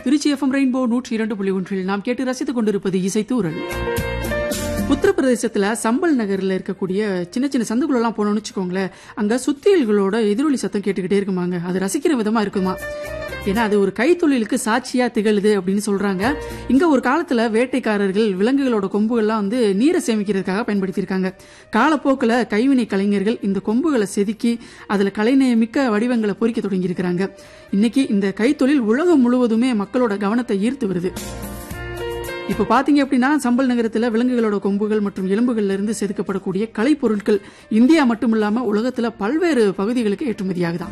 Trichy FM rainbow நூற்றி இரண்டு புள்ளி ஒன்றில் நாம் கேட்டு ரசித்துக் கொண்டிருப்பது இசைத்தூரல் உத்தரப்பிரதேசத்துல சம்பல் நகர்ல இருக்கக்கூடிய சின்ன சின்ன சந்துக்குள்ள எல்லாம் போனோம்னு வச்சுக்கோங்களேன் அங்க சுத்தியல்களோட எதிரொலி சத்தம் கேட்டுக்கிட்டே இருக்குமாங்க அது ரசிக்கிற விதமா இருக்குமா ஏன்னா அது ஒரு கைத்தொழிலுக்கு சாட்சியா திகழுது அப்படின்னு சொல்றாங்க இங்க ஒரு காலத்துல வேட்டைக்காரர்கள் விலங்குகளோட கொம்புகள்லாம் வந்து நீரை சேமிக்கிறதுக்காக பயன்படுத்தியிருக்காங்க காலப்போக்கில் கைவினை கலைஞர்கள் இந்த கொம்புகளை செதுக்கி அதுல கலைநயமிக்க வடிவங்களை பொறிக்க தொடங்கியிருக்கிறாங்க இன்னைக்கு இந்த கைத்தொழில் உலகம் முழுவதுமே மக்களோட கவனத்தை ஈர்த்து வருது இப்ப பாத்தீங்க அப்படின்னா சம்பல் நகரத்துல விலங்குகளோட கொம்புகள் மற்றும் எலும்புகள்ல இருந்து செதுக்கப்படக்கூடிய கலைப்பொருட்கள் இந்தியா மட்டும் இல்லாம உலகத்துல பல்வேறு பகுதிகளுக்கு ஏற்றுமதியாகுதான்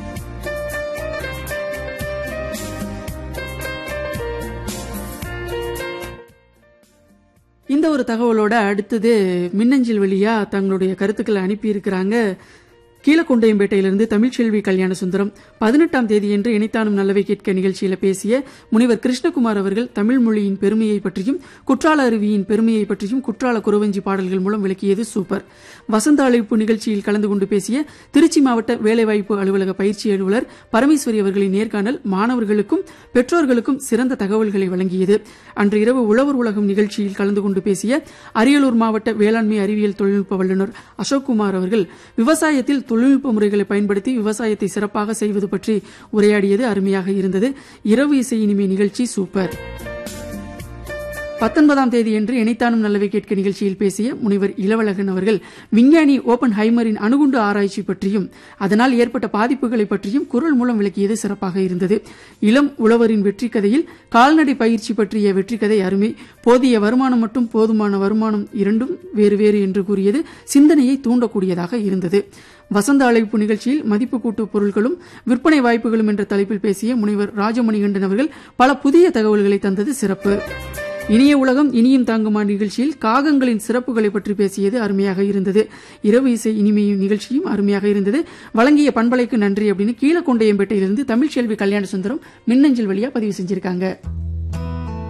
இந்த ஒரு தகவலோட அடுத்தது மின்னஞ்சல் வழியா தங்களுடைய கருத்துக்களை அனுப்பி இருக்கிறாங்க கீழக்கொண்டையம்பேட்டையிலிருந்து தமிழ்ச்செல்வி கல்யாண சுந்தரம் பதினெட்டாம் தேதியன்று இணைத்தானும் நல்லவை கேட்க நிகழ்ச்சியில பேசிய முனிவர் கிருஷ்ணகுமார் அவர்கள் தமிழ் மொழியின் பெருமையை பற்றியும் குற்றால அருவியின் பெருமையை பற்றியும் குற்றால குறவஞ்சி பாடல்கள் மூலம் விளக்கியது சூப்பர் வசந்த அழைப்பு நிகழ்ச்சியில் கலந்து கொண்டு பேசிய திருச்சி மாவட்ட வேலைவாய்ப்பு அலுவலக பயிற்சி அலுவலர் பரமேஸ்வரி அவர்களின் நேர்காணல் மாணவர்களுக்கும் பெற்றோர்களுக்கும் சிறந்த தகவல்களை வழங்கியது அன்று இரவு உழவர் உலகம் நிகழ்ச்சியில் கலந்து கொண்டு பேசிய அரியலூர் மாவட்ட வேளாண்மை அறிவியல் தொழில்நுட்ப வல்லுநர் அசோக்குமார் அவர்கள் விவசாயத்தில் தொழில்நுட்ப முறைகளை பயன்படுத்தி விவசாயத்தை சிறப்பாக செய்வது பற்றி உரையாடியது அருமையாக இருந்தது இரவு இசை இனிமை நிகழ்ச்சி சூப்பர் பத்தொன்பதாம் தேதியன்று இணைத்தானும் நல்லவை கேட்க நிகழ்ச்சியில் பேசிய முனைவர் இளவழகன் அவர்கள் விஞ்ஞானி ஓபன் ஹைமரின் அணுகுண்டு ஆராய்ச்சி பற்றியும் அதனால் ஏற்பட்ட பாதிப்புகளை பற்றியும் குரல் மூலம் விளக்கியது சிறப்பாக இருந்தது இளம் உழவரின் வெற்றி கதையில் கால்நடை பயிற்சி பற்றிய வெற்றி கதை அருமை போதிய வருமானம் மற்றும் போதுமான வருமானம் இரண்டும் வேறு வேறு என்று கூறியது சிந்தனையை தூண்டக்கூடியதாக இருந்தது வசந்த அழைப்பு நிகழ்ச்சியில் மதிப்பு கூட்டு பொருட்களும் விற்பனை வாய்ப்புகளும் என்ற தலைப்பில் பேசிய முனைவர் ராஜமணிகண்டன் அவர்கள் பல புதிய தகவல்களை தந்தது சிறப்பு இனிய உலகம் இனியும் தாங்குமா நிகழ்ச்சியில் காகங்களின் சிறப்புகளை பற்றி பேசியது அருமையாக இருந்தது இரவு இசை இனிமையும் நிகழ்ச்சியும் அருமையாக இருந்தது வழங்கிய பண்பலைக்கு நன்றி அப்படின்னு கீழக்கொண்டையம்பேட்டையிலிருந்து தமிழ்ச்செல்வி கல்யாண சுந்தரம் மின்னஞ்சல் வழியா பதிவு செஞ்சிருக்காங்க